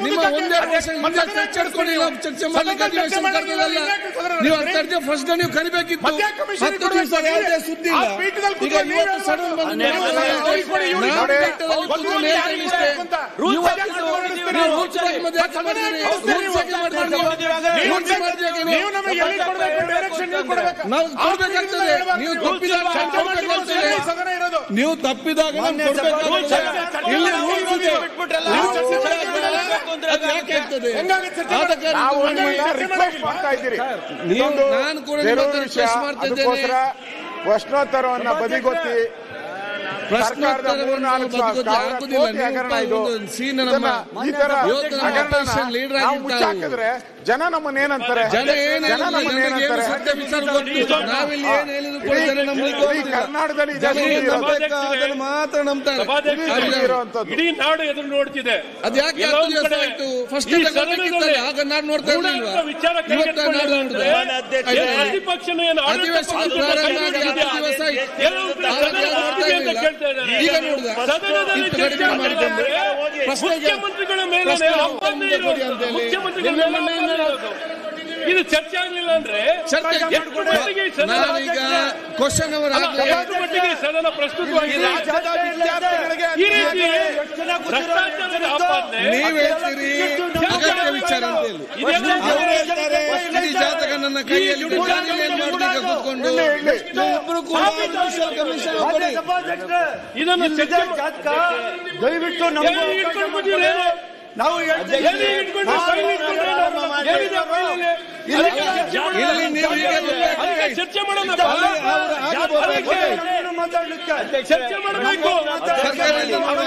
ನಿಮ್ಮ ಒಂದೇ ಪ್ರಶ್ನೆ ಮುಂದೆ ಚರ್ಚೆ ಮಾಡ್ಕೊಂಡು ನಾವು ಚರ್ಚೆ ಮಾಡ್ಲಿಕ್ಕೆ ಅಧಿವೇಶನ ಕರೆದಲ್ಲ ನೀವು ಅಂತ ಅರ್ಜಿ ಫಸ್ಟ್ ನೀವು ಕರಿಬೇಕಿತ್ತು ಮಧ್ಯ ಕಮಿಷನ್ ಹತ್ತು ದಿವಸ ಯಾವುದೇ ಸುದ್ದಿ ಇಲ್ಲ ಆ ಪೀಠದಲ್ಲಿ ಈಗ ಕೂತ್ಕೊಂಡು ಇವತ್ತು ನೀವೇ ಸಡನ್ ಬಂದು ಅನ್ಯಾಯ ನೀವು ಮಾಡಿ ನಾವು ಕೊಡಿ, ಇವ್ರಿಗೆ ನಾವು ನೋಡಿ. ಪೀಠದಲ್ಲಿ ಒಂದು ಕೂತ್ಕೊಂಡು ರೂಲ್ಸ್ ಹೇಳ್ತೀನಿ ಇದೆ ಇಷ್ಟೇ. ಅಂತ. ರೂಲ್ಸ್ ರೂಲ್ಸ್ ಹಾಕಿ ಹಾಕಿ ಹೊರಡಿಸ್ತೀರಿ. ನೀವು ರೂಲ್ಸ್ ಹಾಕಿ ಮತ್ತೆ ಯಾಕೆ ಮಾಡ್ತೀರಿ? ರೂಲ್ಸ್ ಹಾಕಿ ಮಾಡ್ತೀರಿ ನೀವು? ನೀವು ರೂಲ್ಸ್ ಮಾಡ್ತೀರಿ ಯಾಕೆ ನೀವು ನೀವು? ನಮಗೆ ಎಲ್ಲಿ ಕೊಡಬೇಕು ಡೈರೆಕ್ಷನ್ ನೀವು ಕೊಡಬೇಕು ನಾವು ಕೊಡ್ಬೇಕಾಗ್ತದೆ. ನೀವು ತಪ್ಪಿದಾಗ ನಾವು ಕೊಡ್ಬೇಕಾಗ್ತದೆ. ಸದನ ಇರೋದು ನೀವು ತಪ್ಪಿದಾಗ ನಾವು ಕೊಡ್ಬೇಕಾಗ್ತದೆ. ಇಲ್ಲಿ ರೂಲ್ಸ್ ಇದೆ. ರೂಲ್ಸ್ ಅದು ಯಾಕೆ ಆಗ್ತದೆ? ಹೆಂಗಾಗಿ ಚರ್ಚೆ ಆದ ಕಾರಣ ನಾವು ನೀವು ನಿಮ್ಮನ್ನ ಚರ್ಚೆ ರಿಕ್ವೆಸ್ಟ್ ಮಾಡಿ. ಮಾಡ್ತಾ ಇದ್ದೀರಿ ನೀವು ಇದೊಂದು ನಾನು ಕೂಡ ನಿಮ್ಮ ಬೇರೊಂದು ಹತ್ರ ವಿಷಯ. request ಮಾಡ್ತಾ ಇದ್ದೇನೆ. ಅದಕ್ಕೋಸ್ಕರ ಪ್ರಶ್ನೋತ್ತರವನ್ನ ಬದಿಗೊತ್ತಿ ಸರ್ಕಾರದ ಮೂರ್ನಾಲ್ಕು ಪ್ರಶ್ನೋತ್ತರವನ್ನು ಸಾವಿರ ಹಾಕುದಿಲ್ಲ ಕೋಟಿ ಹಗರಣ ಇದು ಒಂದು ಸೀನ್ ನಮ್ಮ ಇದನ್ನ- ಈ ತರ ಇವತ್ತು ನಮ್ಮ ಹಗರಣನ opposition leader ನಾವು ಆಗಿರ್ತಾವು. ಮುಚ್ಚಾಕಿದ್ರೆ ಜನ ನಮ್ಮನ್ನ ಏನಂತಾರೆ ಜನ ಏನ್ ಜನ ನಮ್ಮನ್ನ ಹೇಳಿದ್ರು ಏನಂತಾರೆ ಸತ್ಯ ವಿಚಾರ ಗೊತ್ತು ನಾವಿಲ್ಲಿ ಏನ್ ಹೇಳಿದ್ರು ಕೂಡ ಜನ ನಂಬಲಿಕ್ಕೆ ಇಡೀ ಹೋಗುದಿಲ್ಲ. ಕರ್ನಾಟಕದಲ್ಲಿ ಜನ ಇದೆ ಏನ್ ಇರೋದು. ನಂಬೇಕಾ ಅದನ್ನು ಮಾತ್ರ ನಂಬ್ತಾರೆ ಇಲ್ಲಿ ಇರುವಂತದ್ದು. ಇಡೀ ನಾಡು ಎದುರು ನೋಡ್ತಿದೆ ಅದು ಯಾಕೆ ಎಲ್ಲೋ ಹತ್ತು ಒಂದ್ ದಿವಸ ಕಡೆ ಆಯ್ತು ಫಸ್ಟ್ ಈ ಸದನದಲ್ಲಿ ಆಗ ನಾನು ನೋಡ್ತಾ ಇರ್ಲಿಲ್ವಾ ಗೂಢಾರ್ಥ ವಿಚಾರ ಇವತ್ತ ನಾಡು ನೋಡಿದೆ ಕೈಗೆತ್ತಿಕೊಳ್ಳೋದಾದ್ರೆ ಏನು ಪ್ರತಿಪಕ್ಷನ ಏನು ಆಡಳಿತ ಅಧಿವೇಶನ ಪಕ್ಷದ ಪ್ರಾರಂಭ ಕೈ ಆಗಿ ಹಿಡಿದಿದೆ? ಹತ್ತು ದಿವಸ ಆಯ್ತು. ಎಲ್ಲೋ ಒಂದ್ ಕಡೆ ಆಗ ಸದನ ಯಾರು ನೋಡ್ತಾ ಆಗ್ತಿದೆ ಅಂತ ಇರ್ಲಿಲ್ಲ. ಕೇಳ್ತಾ ಇದ್ದಾರೆ. ಈಗ ನೋಡ್ದ? ಸದನದಲ್ಲಿ ಇಷ್ಟು ಚರ್ಚೆ ಕಡಿಮೆ ಮಾಡಿಕೊಂಡು ಮಾಡಿದ್ರೆ ಪ್ರಶ್ನೆಗೆ ಮುಖ್ಯಮಂತ್ರಿಗಳ ಮೇಲೆ ಪ್ರಶ್ನೆ ಆಹ್ವಾನ ಮುಂದೆ ಕೊಡಿ ಅಂತ ಇರೋದು. ಹೇಳಿ. ಮುಖ್ಯಮಂತ್ರಿಗಳ ನಿನ್ನೆ ಮೇಲೆ ಮೊನ್ನೆ ಆಹ್ವಾನ ಇರೋದು. ಇದು ಚರ್ಚೆ ಆಗ್ಲಿಲ್ಲ ಅಂದ್ರೆ ಚರ್ಚೆ ಎಷ್ಟು ಮಟ್ಟಿಗೆ ಈ ಸದನ ನಾನೀಗ ಕ್ವಶನ್ ಅವರ್ ಎಷ್ಟು ಮಟ್ಟಿಗೆ ಈ ಸದನ ಪ್ರಸ್ತುತವಾಗಿದೆ ರಾಜ್ಯದ ವಿದ್ಯಾರ್ಥಿಗಳಿಗೆ ಈ ರೀತಿ ಭ್ರಷ್ಟಾಚಾರದ ಆಪಾದನೆ ನೀವ್ ಹೇಳ್ತೀರಿ ಅಗತ್ಯ ವಿಚಾರ ಅಂತ ಹೇಳಿ ಇದೆಲ್ಲ ಅವ್ರು ಹೇಳ್ತಾರೆ ಇಡೀ ಜಾತಕ ನನ್ನ ಕೈಯಲ್ಲಿ ಇದೆ. ನಾನು ಏನ್ ಮಾಡ್ಲಿಕ್ಕೆ ಕೂತ್ಕೊಂಡು ಇಬ್ರು ಕೂಡ ಜುಡಿಷಿಯಲ್ ಕಮಿಷನ್ ಕೊಡಿ ಇದನ್ನು ಚರ್ಚೆ ದಯವಿಟ್ಟು ಎಲ್ಲಿ ಇಟ್ಕೊಂಡು ಬಂದಿದ್ದೀರಿ? ನಾವು ಎಲ್ಲಿ ಇಟ್ಕೊಂಡು ಫೈಲ್ ಇಟ್ಕೊಂಡ್ರೆ ಏನಿದೆ ಫೈಲಲ್ಲಿ? ಅದಕ್ಕೆ ಚರ್ಚೆ ಮಾಡೋಣ. ಇಲ್ಲಿ ನೀವು ಹೀಗೆ ಬರ್ಬೇಕು. ಅದಕ್ಕೆ ಚರ್ಚೆ ಮಾಡೋಣ ಅಲ್ಲಿ ಅವ್ರು ಹಾಗೆ ಬರ್ಬೇಕು. ಅದಕ್ಕೆ ಮಾತಾಡ್ಲಿಕ್ಕೆ ಚರ್ಚೆ ಮಾಡಬೇಕು ಸರ್ಕಾರದಿಂದ ನೋಡುವ.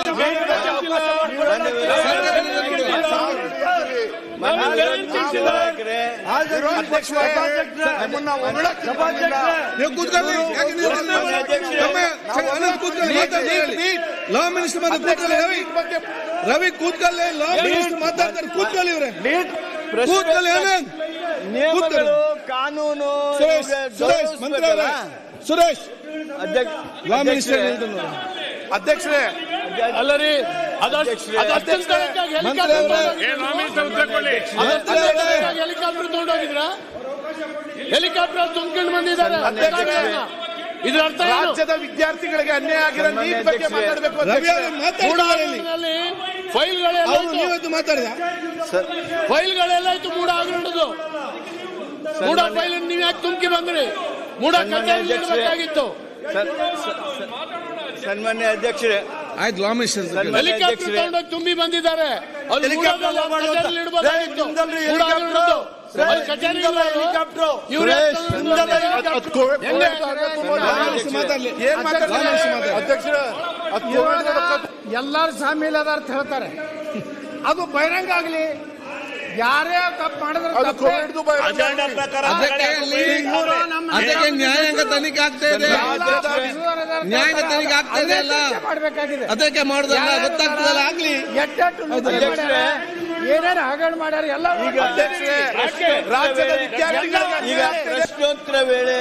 ಸರ್ಕಾರದಿಂದ ನೋಡುವ. ನಮಗೆ guarantee ಇಲ್ಲ. ನಮ್ಮನ್ನ ಹೊಗಳಕ್ಕೆ ಬಂದಿಲ್ಲ. ನೀವು ಕೂತ್ಕೊಳ್ಳಿ ಯಾಕೆ ನೀವು ತಮ್ಮ ಅನಂತ್ ಕೂತ್ಕೊಳ್ಳಿ ಮಾತಾಡ್ತಾ ಹೇಳಿ ಲಾ ಮಿನಿಸ್ಟರ್ ಮತ್ತೆ ಕೂತ್ಕೊಳ್ಳಿ ರವಿ ರವಿ ಕೂತ್ಕೊಳ್ಳಿ ಲಾ ಮಿನಿಸ್ಟರ್ ಮಾತಾಡ್ತಾರೆ ಕೂತ್ಕೊಳ್ಳಿ ಇವ್ರೆ ಕೂತ್ಕೊಳ್ಳಿ ಅನಂತ್ ನಿಯಮಗಳು ಕಾನೂನು ಸುರೇಶ್ ಇವ್ರಿಗೆ ಸುರೇಶ್ ಮಂತ್ರಿ ಅವರೇ ಸುರೇಶ್ ಅಧ್ಯಕ್ಷ- ಲಾ ಮಿನಿಸ್ಟರ್ ಅಧ್ಯಕ್ಷರೇ, ಹೇಳ್ತಾರೆ ನೋಡಿ. ಅಧ್ಯಕ್ಷರೇ ಅಲ್ಲ ರೀ ಅದಷ್ಟು ಅಧ್ಯಕ್ಷರೇ. ಮಂತ್ರಿ ಅವರೇ ಮಂತ್ರಿ ಅವರೇ ಹೆಲಿಕಾಪ್ಟರ್ ತಗೊಂಡೋಗಿದ್ರ ಹೆಲಿಕಾಪ್ಟರ್ ತುಂಬಿಕೊಂಡು ಬಂದಿದ್ದಾರೆ ಇದ್ರ ಅರ್ಥ ಏನು ರಾಜ್ಯದ ವಿದ್ಯಾರ್ಥಿಗಳಿಗೆ ಅನ್ಯಾಯ ಆಗಿರೋ ಸನ್ಮಾನ್ಯ ನೀಟ್ ಬಗ್ಗೆ ಅಧ್ಯಕ್ಷರೇ. ಮಾತಾಡಬೇಕು ರವಿ ಅವರು ಮಾತಾಡ್ತಾರೆ ಇಲ್ಲಿ ಫೈಲ್ಗಳೆಲ್ಲ ಅವ್ರು ನೀವತ್ತು ಮಾತಾಡಿದ ಫೈಲ್ಗಳೆಲ್ಲ ಇತ್ತು ಮೂಡ ಆಗಿರೋದು ಮೂಡ ಫೈಲ್ ನೀವು ಯಾಕೆ ತುಂಬಿ ಬಂದ್ರಿ ಮೂಡ ಸನ್ಮಾನ್ಯ ಕಚೇರಿ ಅಧ್ಯಕ್ಷರೇ. ಇಡಬೇಕಾಗಿತ್ತು ಸನ್- ಸ- ಸ- ಸನ್ಮಾನ್ಯ ಅಧ್ಯಕ್ಷರೇ ಆಯ್ತು ಲಾ ಮಿನಿಸ್ಟರ್ ಸನ್ಮಾನ್ಯ ಹೆಲಿಕಾಪ್ಟರ್ ಅಧ್ಯಕ್ಷರೇ. ತಗೊಂಡೋಗಿ ತುಂಬಿ ಬಂದಿದ್ದಾರೆ ಅಲ್ಲಿ ಹೆಲಿಕಾಪ್ಟರ್ ಮೂಡದಲ್ಲಿ ಮಾಡುವಂತ- ಕಚೇರಿಲಿ ಇಡ್ಬೋದಾಗಿತ್ತು. ಏ, ನಿಮ್ದಲ್ರಿ ಮೂಡ ಹೆಲಿಕಾಪ್ಟರ್. ಆಗಿರೋದು. ಅಲ್ಲಿ ಏ, ಕಚೇರಿ ನಿಮ್ದಲ್ಲ ಇಲ್ಲ. ಹೆಲಿಕಾಪ್ಟರ್. ಇವ್ರು ಯಾಕೆ ಸುರೇಶ್, ತಗೊಂಡು ನಿಮ್ದಲ್ಲ ಬಂದಿದ್ದಾರೆ? ಹೆಲಿಕಾಪ್ಟರ್. ಹೆಂಗೆ? ಲಾ ಮಿನಿಸ್ಟರ್ ಮಾತಾಡ್ಲಿ ಏನ್ ಮಾತಾಡ್ತಾರೆ? ಲಾ ಮಿನಿಸ್ಟರ್ ಮಾತಾಡ್ಲಿ. ಅಧ್ಯಕ್ಷರೇ ಅದು ಕೋವಿಡ್ ರೊಕ್ಕ- ಎಲ್ಲಾರು ಶಾಮೀಲ್ ಅದಾರ ಅಂತ ಹೇಳ್ತಾರೆ ಅದು ಬಹಿರಂಗ ಆಗ್ಲಿ ಯಾರೇ ತಪ್ಪು ಮಾಡಿದ್ರೆ ಅದು ತಪ್ಪೇ. ಕೋವಿಡ್ದು ಭಯ. ಅದಕ್ಕೆ ಅಲ್ಲಿ ಅದಕ್ಕೆ ನ್ಯಾಯಾಂಗ ತನಿಖೆ ಆಗ್ತಾ ಇದೆ ರಾಜ್ಯದ ಅಧಿಕಾರದವ್ರು ಇದಾರೆ ಅಂತ ನ್ಯಾಯಾಂಗ ತನಿಖೆ ಆಗ್ತಾ ಇದೆ ಅಲ್ಲ ಚರ್ಚೆ ಮಾಡ್ಬೇಕಾಗಿದೆ ಅದಕ್ಕೆ ಮಾಡುದಲ್ಲ ಗೊತ್ತಾಗ್ತದಲ್ಲ ಆಗ್ಲಿ ಎಟ್ಟೆಟ್ಟು ನಿದ್ರೆ ಮಾಡ್ಯಾರ, ಏನೇನು ಹಗರಣ ಮಾಡ್ಯಾರ ಎಲ್ಲ ಈಗ ಅಧ್ಯಕ್ಷರೇ, ರಾಜ್ಯದ ವಿದ್ಯಾರ್ಥಿಗಳಿಗೆ ಈಗ ಅನ್ಯಾಯ ಆಗಿದೆ. ಪ್ರಶ್ನೋತ್ತರ ವೇಳೆ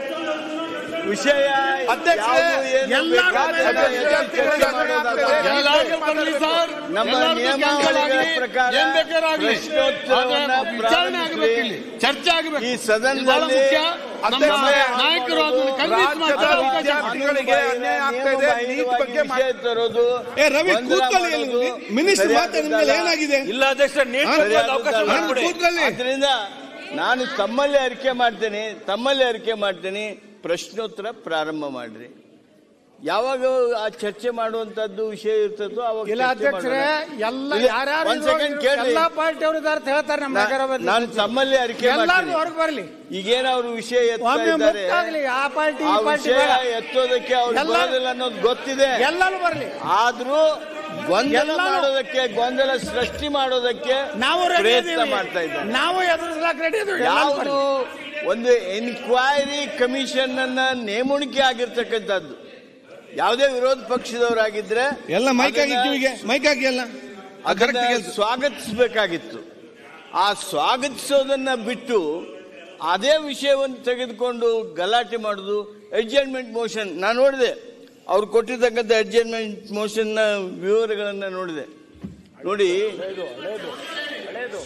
ವಿಷಯ ಅಧ್ಯಕ್ಷರೇ, ಯಾವುದು ಏನು ಎಲ್ಲ ಬೇಕಾದ್ರೆ ಚರ್ಚೆ ಮಾಡೋದಾದ್ರೆ ಎಲ್ಲಾರ್ಗೂ ಬರ್ಲಿ ಸರ್. ನಮ್ಮ ಎಲ್ಲಾರ್ಗೂ ನಿಯಮಾವಳಿಗಳ cancel ಆಗ್ಲಿ, ಪ್ರಕಾರ ಏನ್ ಬೇಕಾದ್ರೂ ಆಗ್ಲಿ. ಪ್ರಶ್ನೋತ್ತರವನ್ನ ಆದ್ರೆ ವಿಚಾರಣೆ ಆಗ್ಬೇಕು ಇಲ್ಲಿ. ಚರ್ಚೆ ಆಗ್ಬೇಕು ಈ ಇದು ಬಹಳ ಸದನದಲ್ಲಿ ಮುಖ್ಯ. ನಮ್ಮ ಅಧ್ಯಕ್ಷರೇ, ನಾಯಕರು ಅದನ್ನು ಕನ್ವಿನ್ಸ್ ರಾಜ್ಯದ ಮಾಡ್ತಾರೆ ಅವಕಾಶ ಕೊಡಿ. ವಿದ್ಯಾರ್ಥಿಗಳಿಗೆ ಅನ್ಯಾಯ ಆಗ್ತಾ ಇದೆ ನೀಟ್ ಬಗ್ಗೆ ವಿಷಯ ತರೋದು ಏ ರವಿ ಗೊಂದಲ ಕೂತ್ಕೊಳ್ಳಿ ಮಾಡೋದು ಮಿನಿಸ್ಟರ್ ಸರಿಯಾದ ಮಾತಾಡಿದ ಮೇಲೆ ಏನಾಗಿದೆ ಇಲ್ಲ ಅಧ್ಯಕ್ಷ ನೀಟ್ ಹಾ? ಬಗ್ಗೆ ಒಂದು ಅವಕಾಶ ಸರಿಯಾದ ನಾನು ಮಾಡಿಕೊಡಿ. ಕೂತ್ಕೊಳ್ಳಿ ಆದ್ರಿಂದ ನಾನು ತಮ್ಮಲ್ಲಿ ಅರಿಕೆ ಮಾಡ್ತೇನೆ ತಮ್ಮಲ್ಲಿ ಅರಿಕೆ ಮಾಡ್ತೇನೆ ಪ್ರಶ್ನೋತ್ತರ ಪ್ರಾರಂಭ ಮಾಡ್ರಿ ಯಾವಾಗ ಆ ಚರ್ಚೆ ಮಾಡುವಂತದ್ದು ವಿಷಯ ಇರ್ತದೋ ಅವಾಗ ಇಲ್ಲ ಚರ್ಚೆ ಅಧ್ಯಕ್ಷರೇ ಮಾಡೋಣ. ಎಲ್ಲ ಇಲ್ಲ, ಯಾರ್ಯಾರು ಒಂದ್ second ಕೇಳ್ರಿ. ಎಲ್ಲಾ ಪಾರ್ಟಿ ಅವರು ಇದಾರೆ ಅಂತ ಹೇಳ್ತಾರೆ ನಮ್ಮ ನಗರ ನಾ- ನಾನು ತಮ್ಮಲ್ಲಿ ಅರಿಕೆ ಎಲ್ಲಾರು ಮಾಡ್ತೀನಿ ಹೊರಗೆ ಬರ್ಲಿ ಈಗೇನ ಅವ್ರು ವಿಷಯ ಎತ್ತಾ ಒಮ್ಮೆ ಇದ್ದಾರೆ ಮುಕ್ತ ಆಗ್ಲಿ ಆ ಪಾರ್ಟಿ ಆ ಈ ಪಾರ್ಟಿ ವಿಷಯ ಬೇಡ ಎತ್ತೋದಕ್ಕೆ ಅವ್ರು ಎಲ್ಲ- ಬರೋದಿಲ್ಲ ಅನ್ನೋದು ಗೊತ್ತಿದೆ ಎಲ್ಲರೂ ಬರ್ಲಿ ಆದ್ರೂ ಗೊಂದಲ ಎಲ್ಲರೂ- ಮಾಡೋದಕ್ಕೆ ಗೊಂದಲ ಸೃಷ್ಟಿ ಮಾಡೋದಕ್ಕೆ ನಾವು ready ಪ್ರಯತ್ನ ಇದೀವಿ. ಮಾಡ್ತಾ ಇದ್ದಾರೆ ನಾವು ಎದುರಿಸ್ಲಾಕ್ ರೆಡಿ ಇದೀವಿ ಎಲ್ಲರೂ ಯಾವುದು ಬರ್ಲಿ. ಒಂದು ಎನ್ಕ್ವೈರಿ ಕಮಿಷನ್ ಅನ್ನ ನೇಮಣಿಕೆ ಆಗಿರ್ತಕ್ಕಂಥದ್ದು ಯಾವುದೇ ವಿರೋಧ ಪಕ್ಷದವರಾಗಿದ್ರೆ ಎಲ್ಲ ಮೈಕ್ ಹಾಕಿ ಅದನ್ನ- ಕಿವಿಗೆ ಮೈಕ್ ಹಾಕಿ ಎಲ್ಲ ಅದನ್ನ ಕರೆಕ್ಟ್ ಕೆಲಸ ಸ್ವಾಗತಿಸಬೇಕಾಗಿತ್ತು ಆ ಸ್ವಾಗತಿಸೋದನ್ನ ಬಿಟ್ಟು ಅದೇ ವಿಷಯವನ್ನು ತೆಗೆದುಕೊಂಡು ಗಲಾಟೆ ಮಾಡುದು ಅಡ್ಜಸ್ಟ್ಮೆಂಟ್ ಮೋಷನ್ ನಾನು ನೋಡಿದೆ ಅವ್ರು ಕೊಟ್ಟಿರ್ತಕ್ಕಂಥ ಅಡ್ಜಸ್ಟ್ಮೆಂಟ್ ಮೋಷನ್ನ ವಿವರಗಳನ್ನ ನೋಡಿದೆ ನೋಡಿ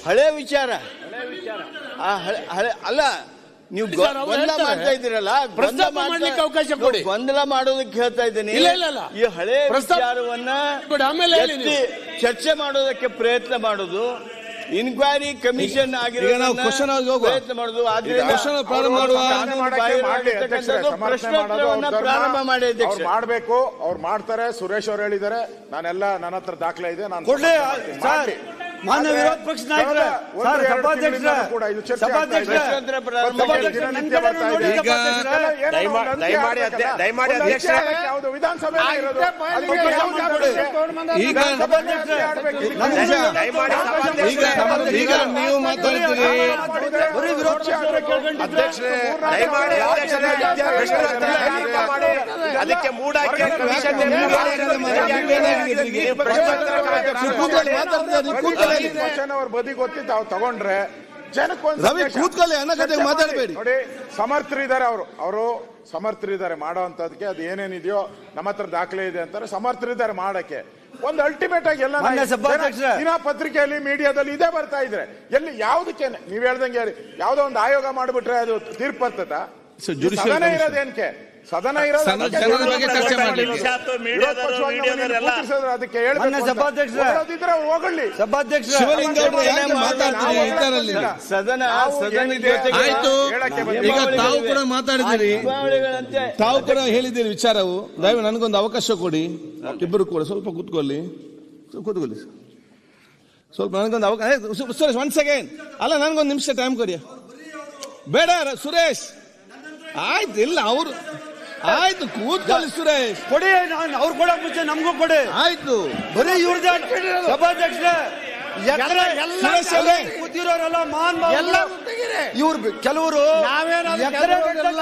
ಹಳೆ ವಿಚಾರ ಆ ಹಳೆ- ಹಳೆ- ಅಲ್ಲ ನೀವು ಗ- ಸರ್, ಅವ್ರು ಗೊಂದಲ ಹೇಳ್ತಾರೆ. ಮಾಡ್ತಾ ಇದ್ದೀರಲ್ಲ ಪ್ರಸ್ತಾಪ ಗೊಂದಲ ಮಾಡ್ತಾ- ಮಾಡ್ಲಿಕ್ಕೆ ಅವಕಾಶ ಕೊಡಿ. ಗೊಂದಲ ಮಾಡೋದಕ್ಕೆ ಹೇಳ್ತಾ ಇದ್ದೀನಿ ಇಲ್ಲ, ಇಲ್ಲ, ಇಲ್ಲ. ಈ ಹಳೆ ಪ್ರಸ್ತಾಪ ವಿಚಾರವನ್ನ ಕೊಡಿ, ಆಮೇಲೆ ಹೇಳಿ ಎತ್ತಿ ಚರ್ಚೆ ಮಾಡೋದಕ್ಕೆ ಪ್ರಯತ್ನ ಮಾಡೋದು ಇನ್ಕ್ವೈರಿ ಕಮಿಷನ್ ಈಗ ನಾವು question ಅವ್ರಿಗೆ ಹೋಗುವ. ಪ್ರಯತ್ನ ಮಾಡೋದು ಈಗ ಆದ್ರಿಂದ question ಪ್ರಾರಂಭ ಮಾಡುವ. ಕಾನೂನು ಮಾಡಕ್ಕೆ ಬಾಹಿರ ಮಾಡ್ಲಿ ಅಧ್ಯಕ್ಷರೇ, ಆಗಿರ್ತಕ್ಕಂಥದ್ದು ಸಮರ್ಥನೆ ಮಾಡೋದು ಅವ್ರ ಪ್ರಶ್ನೋತ್ತರವನ್ನ ಧರ್ಮ. ಪ್ರಾರಂಭ ಮಾಡಿ ಅವ್ರು ಅಧ್ಯಕ್ಷ ಮಾಡ್ಬೇಕು ಅವ್ರು ಮಾಡ್ತಾರೆ ಸುರೇಶ್ ಅವ್ರು ಹೇಳಿದ್ದಾರೆ ನಾನೆಲ್ಲ ನನ್ನ ಹತ್ರ ದಾಖಲೆ ಇದೆ ನಾನು ಕೊಡ್ಲಿ ಮಾಡ್ತೀನಿ. ಸರ್ ಮಾಡ್ಲಿ. ಮಾನ್ಯ ಆದ್ರೆ ವಿರೋಧ ಪಕ್ಷ ನಾಯಕರೇ ಕಳೆದ ಒಂದು ಸರ್ ಎರಡು ಸಭಾಧ್ಯಕ್ಷರೇ ತಿಂಗಳಿಂದ ಕೂಡ ಇದು ಚರ್ಚೆ ಆಗ್ತಾ ಇದೆ. ಸಭಾಧ್ಯಕ್ಷರೇ ಪ್ರಶ್ನೋತ್ತರ ಪ್ರಾರಂಭ ಮತ್ತೆ ಮಾಡಿ. ಸಭಾಧ್ಯಕ್ಷರೇ, ನನ್ನ ದಿನನಿತ್ಯ ಕಡೆ ಬರ್ತಾ ನೋಡಿ ಇದೆ. ಈಗ ಸಭಾಧ್ಯಕ್ಷರೇ. ಏನೋ ದಯಮಾ- ಒಂದು ಅಂತ್ಯ ದಯಮಾಡಿ ಆಗ್ಬೇಕಲ್ಲ? ಅಧ್ಯ- ದಯಮಾಡಿ ಒಂದು ಅಧ್ಯಕ್ಷರೇ. ಅಂತ್ಯ ಆಗಕ್ಕೆ ಯಾವುದು ವಿಧಾನಸಭೆ ಆ ಇರೋದು ಇದ್ದೇ ಬಾಯಿಗೆ ಅಲ್ಲಿ ಬಗ್ಗೆ ಯಾವ್ದು ಯಾವ ಕೊಡಿ. ಜಾಗ ತಗೊಂಡು ಬಂದ ಈಗ ಸಭಾಧ್ಯಕ್ಷರೇ, ನನ್ನ ನಿಜ. ದಯಮಾಡಿ ಈಗ ಈಗ ನೀವು ಮಾತಾಡ್ತೀರಿ ಬರೀ ವಿರೋಧ ಪಕ್ಷದವರು ಕೇಳ್ಕೊಂಡಿದ್ರೆ ಅಧ್ಯಕ್ಷರೇ ದಯಮಾಡಿ ಅಧ್ಯಕ್ಷರೇ ಪ್ರಶ್ನೋತ್ತರ ಪ್ರಾರಂಭ ಮಾಡಿ ಅದಕ್ಕೆ ಮೂಡಕ್ಕೆ ಕಮಿಷನ್ ಕೂತ್ಕೊಳ್ಳಿ, ಮಾತಾಡ್ತೀರಾ? ನೀವು ಕೂತ್ಕೊಳ್ಳಿ. ಅವ್ರ ಬದಿ ಗೊತ್ತಿತ್ತು ಅವ್ರು ತಗೊಂಡ್ರೆ ಜನಕ್ಕೊಂದು ರವಿ ಸಂದೇಶ. ಕೂತ್ಕೊಳ್ಳಿ ಅನ್ನೋ ಕಥೆಗೆ ಚರ್ಚೆ ಮಾತಾಡಬೇಡಿ ನೋಡಿ ಸಮರ್ಥರಿದ್ದಾರೆ ಅವರು ಅವರು ಸಮರ್ಥರಿದ್ದಾರೆ ಮಾಡೋಂಥದ್ಕೆ ಅದು ಏನೇನಿದೆಯೋ ನಮ್ಮ ಹತ್ರ ದಾಖಲೆ ಇದೆ ಅಂತಾರೆ ಸಮರ್ಥರಿದ್ದಾರೆ ಮಾಡಕ್ಕೆ ಒಂದು ಅಲ್ಟಿಮೇಟ್ ಆಗಿ ಎಲ್ಲ ಮಾನ್ಯ ಸಭಾಧ್ಯಕ್ಷರೇ. ದಿನ ಪತ್ರಿಕೆಯಲ್ಲಿ ಮೀಡಿಯಾದಲ್ಲಿ ಇದೇ ಬರ್ತಾ ಇದ್ರೆ ಎಲ್ಲಿ ಯಾವ್ದಕ್ಕೆ ನೀವ್ ಹೇಳ್ದಂಗೆ ಹೇಳಿ ಯಾವ್ದೋ ಒಂದು ಆಯೋಗ ಮಾಡ್ಬಿಟ್ರೆ ಅದು ತೀರ್ಪು ಬರ್ತದ So, judicial ಸದನ commission. ಇರೋದೇನಕ್ಕೆ ಸದನ ಇರೋದು ಸದನ- ಅದಕ್ಕೆ ಜನರ ಬಗ್ಗೆ ಚರ್ಚೆ ಮಾಡ್ಲಿಕ್ಕೆ. ವಿರೋಧ ಪಕ್ಷವನ್ನು ನೀವು ಕೂರಿಸಿದ್ರೆ ಅದಕ್ಕೆ ಹೇಳ್ಬೇಕು ಮಾನ್ಯ ಅಂತ. ಸಭಾಧ್ಯಕ್ಷರೇ. ಹೊರಡಿದ್ರೆ ಅವ್ರು ಹೋಗಲಿ ಸಭಾಧ್ಯಕ್ಷರೇ ಶಿವಲಿಂಗ ಅವ್ರು ಯಾಕೆ ಮಾತಾಡ್ತೀರಿ ಇದರಲ್ಲಿ ಸದನ ನಾವು ಸದನ ಏನಿದೆ ಜೊತೆಗೆ ಆಯ್ತು ಹೇಳಕ್ಕೆ ಈಗ ತಾವು ಕೂಡ ಮಾತಾಡಿದಿರಿ ನಿಯಮಾವಳಿಗಳಂತೆ ತಾವು ಕೂಡ ಹೇಳಿದ್ದೀರಿ ವಿಚಾರವು ದಯವು ನನಗೊಂದು ಅವಕಾಶ ಕೊಡಿ ಇಬ್ಬರು ಕೂಡ ಸ್ವಲ್ಪ ಕೂತ್ಕೊಳ್ಳಿ ಸ್ವಲ್ಪ ಕೂತ್ಕೊಳ್ಳಿ ಸ್ವಲ್ಪ ನನಗೊಂದು ಅವಕಾಶ ಏ, ಸು- ಸುರೇಶ್ ಒನ್ ಸೆಕೆಂಡ್ ಅಲ್ಲ ನನಗೊಂದು ನಿಮಿಷ ಟೈಮ್ ಕೊಡಿ ಬೇಡ ರ- ಸುರೇಶ್ ಆಯ್ತು ಇಲ್ಲ ಅವರು ಆಯ್ತು ಕೂತ್ಕೊಳ್ಳಿ ಸುರೇಶ್ ಕೊಡಿ ನಾನು ಅವ್ರು ಕೊಡಕ್ ಮುಂಚೆ ನಮಗೂ ಕೊಡಿ ಆಯ್ತು ಬರೀ ಇವ್ರದೇ ಸಭಾಧ್ಯಕ್ಷರೇ ಎಕರೆ ಸುರೇಶ್ ಅವರೇ. ಕೂತಿರೋರೆಲ್ಲ ಮಾನ್ ಎಲ್ಲರೂ ತೆಗೀರಿ. ಇವ್ರು ಬಿ- ಕೆಲವರು ನಾವೇನಾದ್ರು ಎಕರೆ ಕೆಲವ್ರಿಗೆಲ್ಲ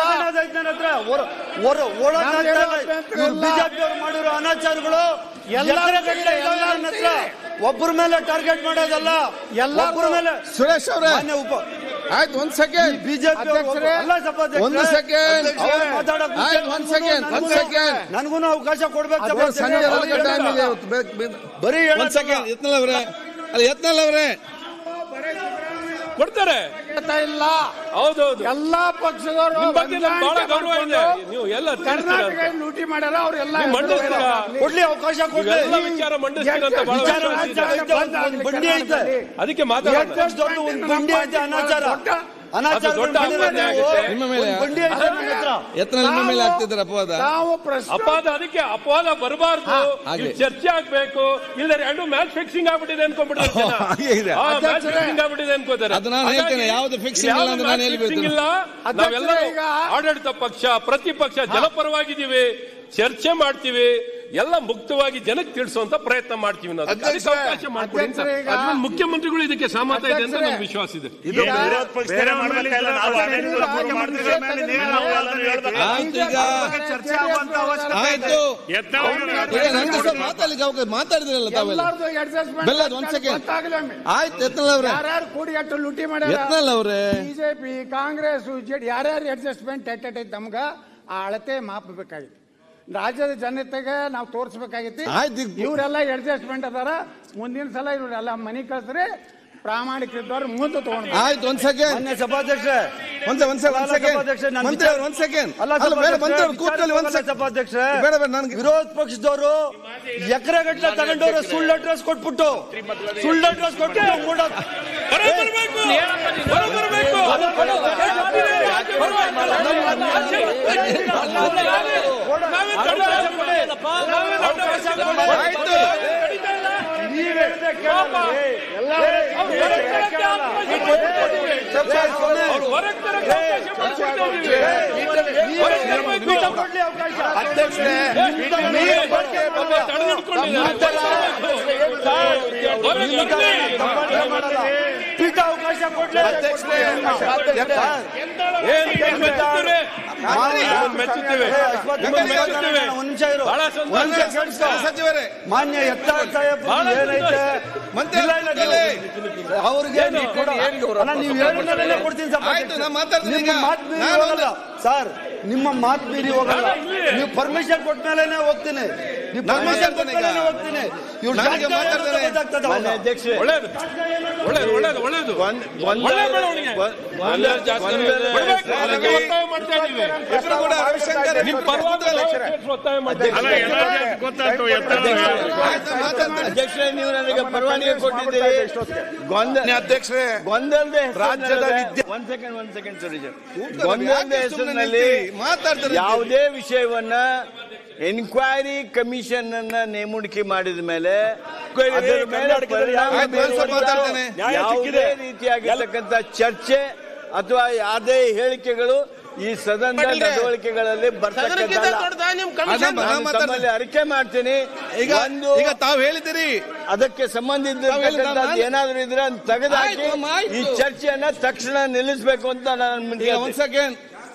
ನಮ್ದು ಏನೋ ಅಭ್ಯಂತರ ಇಲ್ಲ. ಬಿಜೆಪಿ ಅವರು ಮಾಡಿರೋ ಅನಾಚಾರಗಳು ಎಲ್ಲ ಎಕರೆ ಗಟ್ಟಲೆ ಎಲ್ಲ ಇದಾವೆ ನನ್ನ ಹತ್ರ. ಒಬ್ಬರ ಮೇಲೆ ಟಾರ್ಗೆಟ್ ಮಾಡೋದಲ್ಲ ಎಲ್ಲ ಒಬ್ಬರ ಮೇಲೆ ಸುರೇಶ್ ಅವರೇ ಮಾನ್ಯ ಉಪ ಆಯ್ತು ಒಂದ್ ಸೆಕೆಂಡ್ ಬಿಜೆಪಿ ಅಧ್ಯಕ್ಷರೇ, ಅಲ್ಲ ಸಭಾಧ್ಯಕ್ಷರೇ. ಒಂದು ಸೆಕೆಂಡ್ ಅವ್ರು ಮಾತಾಡಕ್ ಮುಂಚೆ ಆಯ್ತು ಒಂದ್ ಸೆಕೆಂಡ್ ಒಂದ್ ನನ್ಗೂ- ಸೆಕೆಂಡ್ ನನ್ಗೂನು ಅವಕಾಶ ಕೊಡ್ಬೇಕು ಅದು ಸಂಜೆ ಸಭಾಧ್ಯಕ್ಷರೇ. ಹೊರಗೆ ಟೈಮ್ ಇದೆ ಇವತ್ತು. ಬೇ- ಬೇ- ಬರೀ ಒಂದ್ ಹೇಳೋದಲ್ಲ. ಸೆಕೆಂಡ್ ಯತ್ನಲ್ ಅವರೇ ಅಲ್ಲ ಯತ್ನಲ್ ಅವರೇ ಕೊಡ್ತಾರೆ ಹೇಳ್ತಾ ಇಲ್ಲ ಹೌದೌದು ಎಲ್ಲಾ ಪಕ್ಷದವರು ನಿಮ್ ಬಗ್ಗೆ ನಮ್ಗೆ ಬಹಳ ಹೊಂದಾಣಿಕೆ ಗೌರವ ಇದೆ ಮಾಡ್ಕೊಂಡು ನೀವು ಎಲ್ಲ ತಿಳಿಸ್ತೀರ ಕರ್ನಾಟಕ ಲೂಟಿ ಮಾಡ್ಯಾರ ಅವ್ರೆಲ್ಲ ನೀವು ಮಂಡಿಸ್ತೀರಾ? ಕೊಡ್ಲಿ ಅವಕಾಶ ಕೊಡ್ಲಿ ಎಲ್ಲ ವಿಚಾರ ಮಂಡಿಸ್ತೀರ ಅಂತ ಬಹಳ ವಿಚಾರ ವಿಶ್ವಾಸ ಇದೆ. ರಾಜ್ಯ ಐತೆ, ಒಂದು ಬಂಡಿ ಐತೆ ಅದಕ್ಕೆ ಮಾತಾಡೋಣ ಎಷ್ಟು ದೊಡ್ಡ ಒಂದು ಬಂಡಿ ಐತೆ ಅನಾಚಾರ ಅನಾಚಾರ ಅದು ದೊಡ್ಡ ಅಪರಾಧ ಆಗುತ್ತೆ. ನಿಮ್ಮ ಮೇಲೆ ಬಂಡಿ ಐತೆ ನನ್ನ ಹತ್ರ. ಯತ್ನ ನಿಮ್ಮ ಮೇಲೆ ಆಗ್ತಿದ್ದಾರೆ ಅಪವಾದ ನಾವು ಪ್ರಶ್ನೆ ಅಪವಾದ ಅದಕ್ಕೆ ಅಪವಾದ ಬರಬಾರ್ದು ಹಾಗೆ. ಇಲ್ಲಿ ಚರ್ಚೆ ಆಗ್ಬೇಕು ಇಲ್ಲ ಎರಡು ಮ್ಯಾಚ್ ಫಿಕ್ಸಿಂಗ್ ಆಗ್ಬಿಟ್ಟಿದೆ ಅನ್ಕೊಂಡ್ಬಿಡ್ತಾರೆ ಜನ. ಹಾಗೆ ಇದೆ. ಆ, match ಅಧ್ಯಕ್ಷರೇ, fixing ಆಗ್ಬಿಟ್ಟಿದೆ ಅನ್ಕೋತಾರೆ ಅದು ನಾನು ಹೇಳ್ತೇನೆ, ಯಾವ್ದು fixing ಇಲ್ಲ ಅಂತ ನಾನು ಹೇಳ್ಬೇಕು. fixing ಇಲ್ಲ ಅಧ್ಯಕ್ಷರೇ, ನಾವೆಲ್ಲರೂ ಈಗ- ಆಡಳಿತ ಪಕ್ಷ ಪ್ರತಿಪಕ್ಷ ಜನಪರವಾಗಿದ್ದೀವಿ ಚರ್ಚೆ ಮಾಡ್ತೀವಿ ಎಲ್ಲ ಮುಕ್ತವಾಗಿ ಜನಕ್ಕೆ ತಿಳಿಸುವಂತ ಪ್ರಯತ್ನ ಮಾಡ್ತೀವಿ ನಾವು ಅದಕ್ಕೆ ಅಧ್ಯಕ್ಷರೇ, ಅವಕಾಶ ಮಾಡ್ಕೊಡಿ ಅಂತ. ಅಧ್ಯಕ್ಷರೇ, ಈಗ- ಅದ್ರಲ್ಲಿ ಮುಖ್ಯಮಂತ್ರಿಗಳು ಇದಕ್ಕೆ ಸಹಮತ ಇದೆ ಅಂತ ಅಧ್ಯಕ್ಷರೇ, ನಮ್ಗೆ ವಿಶ್ವಾಸ ಇದೆ ಇದು ವಿರೋಧ ಪಕ್ಷದವರೇ ಮಾಡ್ಬೇಕಲ್ಲ, ನಾವು ಆಡಳಿತ ಪಕ್ಷ ಮಾಡ್ತಿದ್ರೆ ಮೇಲೆ ನೀವು ನಾವು ಎಲ್ಲರೂ ಹೇಳ್ಬೇಕು. ಆಯ್ತು ಈಗ ಚರ್ಚೆ ಆಗುವಂತ ಅವಶ್ಯಕತೆ ಆಯ್ತು ಯತ್ನಾಳ್ ಈಗ ನನಗೆ ಸ್ವಲ್ಪ ಮಾತಾಡ್ಲಿಕ್ಕೆ ಅವಕಾಶ ಮಾತಾಡಿದ್ರಲ್ಲ ತಾವೆಲ್ಲ ಎಲ್ಲಾರ್ದು adjustment ಬೆಲ್ಲದ್ ಒಂದ್ second. ಗೊತ್ತಾಗ್ಲಿ ಒಮ್ಮೆ. ಆಯ್ತು ಯತ್ನಲ್ ಅವರೇ ಯಾರ್ಯಾರು ಕೂಡಿ ಅಷ್ಟು ಲೂಟಿ ಮಾಡ್ಯಾರ ಯತ್ನಲ್ ಅವರೇ ಬಿಜೆಪಿ ಕಾಂಗ್ರೆಸ್ ಜೆಡಿ ಯಾರ್ಯಾರು ಅಡ್ಜಸ್ಟ್ಮೆಂಟ್ ಎಟ್ಟೈತೆ ನಮ್ಗ ಆ ಅಳತೆ ಮಾಪಬೇಕಾಗಿತ್ತು ರಾಜ್ಯದ ಜನತೆಗೆ ನಾವು ತೋರಿಸ್ಬೇಕಾಗಿತ್ತು ಆಯ್ತು ಈಗ- ಇವರೆಲ್ಲ ಅಡ್ಜಸ್ಟ್ಮೆಂಟ್ ಅದಾರ ಮುಂದಿನ ಸಲ ಇವರೆಲ್ಲ ಮನಿ ಕಳ್ಸ್ರಿ ಪ್ರಾಮಾಣಿಕರಿದ್ದವ್ರು ಮುಂದೆ ತಗೊಂಡ್ ಆಯ್ತು ಒಂದ್ ಸೆಕೆಂಡ್ ಮಾನ್ಯ ಸಭಾಧ್ಯಕ್ಷರೇ ಒಂದ್ ಒಂದ್ ಸೆಕೆಂಡ್ ಒಂದ್ ಸಭಾಧ್ಯಕ್ಷರೇ, ಸೆಕೆಂಡ್ ನಾನು ಮಂತ್ರಿ ಅವ್ರು ಒಂದ್ ಸೆಕೆಂಡ್ ಅಲ್ಲ ಅಲ್ಲ ಬೇಡ ಮಂತ್ರಿ ಅವ್ರು ಸಭಾಧ್ಯಕ್ಷರೇ, ಕೂತ್ಕೊಳ್ಳಿ ಒಂದ್ ವಿಚಾರ ಸೆಕೆಂಡ್ ಸಭಾಧ್ಯಕ್ಷರೇ ಬೇಡ ಬೇಡ ನನಗೆ ವಿರೋಧ ಪಕ್ಷದವರು ಎಕರೆ ಗಟ್ಟಲೆ ತಗೊಂಡವರು ಸುಳ್ಳು ಅಡ್ರೆಸ್ ಕೊಟ್ಬಿಟ್ಟು ಸುಳ್ಳು ಅಡ್ರೆಸ್ ಕೊಟ್ಬಿಟ್ಟು ಮೂಡ ಬರಬರ್ಬೇಕು. ಬರಬರ್ಬೇಕು. ನಾವೇ ತಡ ನಾವೇ ತಡ ಆಯ್ತು ನೀವ್ ಹೇಳಿದ್ರೆ ಕೇಳಲ್ಲ ರೀ. ಅವ್ರು ಹೊರಗ್ ತರಕ್ಕೆ ಅವಕಾಶ ಮಾಡ್ಕೊಟ್ಟಿದ್ದೀವಿ. ಅವ್ರು ಹೊರಗ್ ತರಕ್ಕೆ ಅವಕಾಶ ಮಾಡ್ಕೊಟ್ಟಿದ್ದೀವಿ. ಹೊರಗ್ ತರ್ಬೇಕು. ಪೀಠ ಕೊಡ್ಲಿ ಅವಕಾಶ ಅಧ್ಯಕ್ಷರೇ ನೀವೇ ಪಾಪ ತಡೆದಿಟ್ಕೊಂಡಿದ್ದಾರೆ. ಹೊರಗ್ ತರ್ಲಿ. ದಬ್ಬಾಳಿಕೆ ಮಾಡಲ್ಲ. ಪೀಠ ಅವಕಾಶ ಕೊಡ್ಲಿ ಏನ್ ನಿಮ್ಮನ್ನ ಮೆಚ್ಚುತ್ತೇವೆ? ನಿಮ್ಮನ್ನ ಮೆಚ್ಚುತ್ತೇವೆ. ನಿಮ್ಮನ್ನ ಮೆಚ್ಚುತ್ತೇವೆ. ಒಂದ್ ನಿಮಿಷ ಇರು ಬಹಳ ಒಂದ್ ಸಂತೋಷ. ನಿಮಿಷ ಕೇಳಿಸ್ಕೊ, ಸಚಿವರೇ ಮಾನ್ಯ ಎತ್ತಾಳ್ ಸಾಹೇಬ್ ಬಹಳ ಏನೈತೆ ಮಂತ್ರಿ ಇಲ್ಲ, ಇಲ್ಲ, ಕೂತ್ಕೊಳ್ಳಿ. ನೀವು- ಅವ್ರಿಗೆ ನೀವು ಕೊಡ- ಅಲ್ಲ, ನೀವು ಹೇಳಿದ್ಮೇಲೆ ಕೊಡ್ತೀನಿ ಸಭಾಧ್ಯಕ್ಷ. ಆಯ್ತು, ನಾನು ಮಾತಾಡ್ತೀನಿ ನಿಮ್ಮ ಈಗ. ಮಾತು ಮೀರಿ ನಾನು ಹೋಗಲ್ಲ ಸರ್ ನಿಮ್ಮ ಮಾತು ಮೀರಿ ಹೋಗಲ್ಲ ಅಲ್ಲ, ಇಲ್ಲಿ. ನೀವು ಪರ್ಮಿಷನ್ ಕೊಟ್ಟ ಮೇಲೆನೆ ಹೋಗ್ತೀನಿ ನಾನು ಮಾತಾಡ್ತೇನೆ ಈಗ ನನಗೆ ಮಾತಾಡ್ತೇನೆ ಮಾನ್ಯ ಅಧ್ಯಕ್ಷರೇ ಒಳ್ಳೇದು ಒಳ್ಳೇದು ಒಳ್ಳೇದು ಒಳ್ಳೇದು ಗೊಂದ್- ಗೊಂದಲ- ಒಳ್ಳೆ ಬೆಳವಣಿಗೆ. ಗೊಂದ್- ಗೊಂದಲ- ಗೊಂದಲ- ಬಿಡ್ಬೇಕು, ಅದಕ್ಕೆ ಒತ್ತಾಯ ಮಾಡ್ತಾ ಇದ್ದೀವಿ. ಹೆಸರು ಕೂಡ ರವಿಶಂಕರ್ ನಿಮ್ ಪರವಾಗಿ ನಾವು ಒತ್ತಾಯ ಮಾಡ್ತಾ ಇದ್ದೀವಿ. ಆಯ್ತಾ ಮಾತಾಡ್ತೇನೆ ಅಧ್ಯಕ್ಷರೇ ನೀವು ನನಗೆ ಪರವಾನಗಿ ಕೊಟ್ಟಿದ್ದೀರಿ ಗೊಂದಲ ಅಧ್ಯಕ್ಷರೇ ಗೊಂದಲದ ರಾಜ್ಯದ ವಿದ್ಯೆ- ಒಂದ್ ಸೆಕೆಂಡ್ ಒಂದ್ ಸೆಕೆಂಡ್ ಸರ್ ಯಾಕೆ ಗೊಂದಲದ ಸುಮ್ನೆ ಹೆಸರಿನಲ್ಲಿ ನಿಂತ್ರಿ? ಮಾತಾಡ್ತಾರೆ ಯಾವುದೇ ವಿಷಯವನ್ನ ಎನ್ಕ್ವೈರಿ ಕಮಿಷನ್ ಅನ್ನ ನೇಮಣಿಕೆ ಮಾಡಿದ ಮೇಲೆ ಅದರ ಮೇಲೆ ಪರಿಣಾಮ ಆಯ್ತು, ಒಂದ್ ಸ್ವಲ್ಪ ಮಾತಾಡ್ತೇನೆ. ಯಾವುದೇ ರೀತಿಯಾಗಿರ್ತಕ್ಕಂಥ ಚರ್ಚೆ ಅಥವಾ ಯಾವುದೇ ಹೇಳಿಕೆಗಳು ಈ ಸದನದ ನಡವಳಿಕೆಗಳಲ್ಲಿ ಬರ್ತಕ್ಕಂಥ ಅದನ್ನ ನಾನು ನಾನು ಮಾತಾಡ್ತೇನೆ. ತಮ್ಮಲ್ಲಿ ಅರಿಕೆ ಮಾಡ್ತೀನಿ ಈಗ ಒಂದು ಈಗ ತಾವು ಹೇಳಿದಿರಿ ಅದಕ್ಕೆ ಸಂಬಂಧಿಸಿರ್ತಕ್ಕಂಥದ್ದು ಏನಾದ್ರೂ ಇದ್ರೆ ಅದನ್ನ ತೆಗೆದುಹಾಕಿ ಆಯ್ತು, ಅಮ್ಮ, ಆಯ್ತು. ಈ ಚರ್ಚೆಯನ್ನ ತಕ್ಷಣ ನಿಲ್ಲಿಸಬೇಕು ಅಂತ ನಾನು ಈಗ ಮುಂದೆ ಒಂದ್ ಸೆಕೆಂಡ್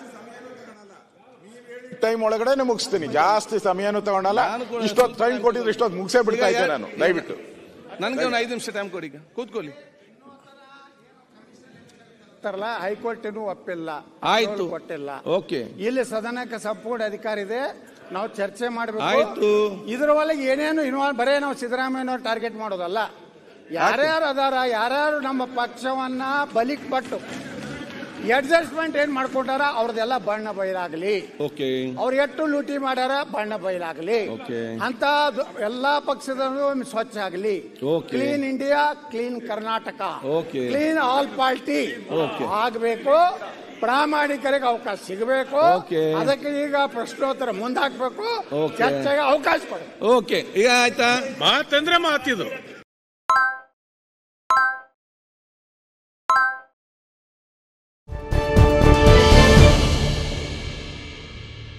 ಟೈಮ್ ಒಳಗಡೆ ಮುಗಿಸ್ತೀನಿ ಜಾಸ್ತಿ ಸಮಯನೂ ತಗೊಂಡಲ್ಲ ನಾನು ಕೂಡ ಇಷ್ಟೊತ್ತು ಟೈಮ್ ಕೊಟ್ಟಿದ್ರೆ ಇಷ್ಟೊತ್ತು ಮುಗಿಸೇ ಬಿಡ್ತಾ ಇದ್ದೆ ನಾನು ದಯವಿಟ್ಟು ನನಗೆ ಒಂದು ಐದು ನಿಮಿಷ ಟೈಮ್ ಕೊಡಿ ಈಗ ಕೂತ್ಕೊಳ್ಳಿ ಅಂತಾರಲ್ಲ ಹೈಕೋರ್ಟಿನೂ ಒಪ್ಪಿಲ್ಲ ಆಯ್ತು. ಅವ್ರು ಕೊಟ್ಟಿಲ್ಲ ಓಕೆ ಇಲ್ಲಿ ಸದನಕ್ಕೆ ಸಂಪೂರ್ಣ ಅಧಿಕಾರ ಇದೆ ನಾವು ಚರ್ಚೆ ಮಾಡಬೇಕು ಆಯ್ತು. ಇದ್ರ ಒಳಗೆ ಏನೇನು ಇನ್ವಾಲ್ವ್ ಬರೇ ನಾವು ಸಿದ್ದರಾಮಯ್ಯನವ್ರು ಟಾರ್ಗೆಟ್ ಮಾಡೋದಲ್ಲ ಯಾರ್ಯಾರು ಅದಾರ ಯಾರ್ಯಾರು ನಮ್ಮ ಪಕ್ಷವನ್ನ ಬಲಿಕ್ ಪಟ್ಟು ಅಡ್ಜಸ್ಟ್ಮೆಂಟ್ ಏನ್ ಮಾಡ್ಕೊಂಡಾರ ಅವ್ರದ್ದೆಲ್ಲ ಬಣ್ಣ ಬಯಲಾಗ್ಲಿ ಓಕೆ ಅವ್ರು ಎಷ್ಟು ಲೂಟಿ ಮಾಡ್ಯಾರ ಬಣ್ಣ ಬಯಲಾಗ್ಲಿ Okay. ಅಂತ ಎಲ್ಲಾ ಪಕ್ಷದಲ್ಲೂ ಸ್ವಚ್ಛ ಆಗಲಿ Okay. Clean India clean Karnataka Okay. Clean all party Okay. ಆಗ್ಬೇಕು ಪ್ರಾಮಾಣಿಕರಿಗೆ ಅವಕಾಶ ಸಿಗಬೇಕು Okay. ಅದಕ್ಕೆ ಈಗ ಪ್ರಶ್ನೋತ್ತರ ಮುಂದಾಕ್ಬೇಕು Okay. ಚರ್ಚೆಗೆ ಅವಕಾಶ ಕೊಡಿ ಓಕೆ ಈಗ ಆಯ್ತಾ ಮಾತಂದ್ರೆ ಮಾತಿದು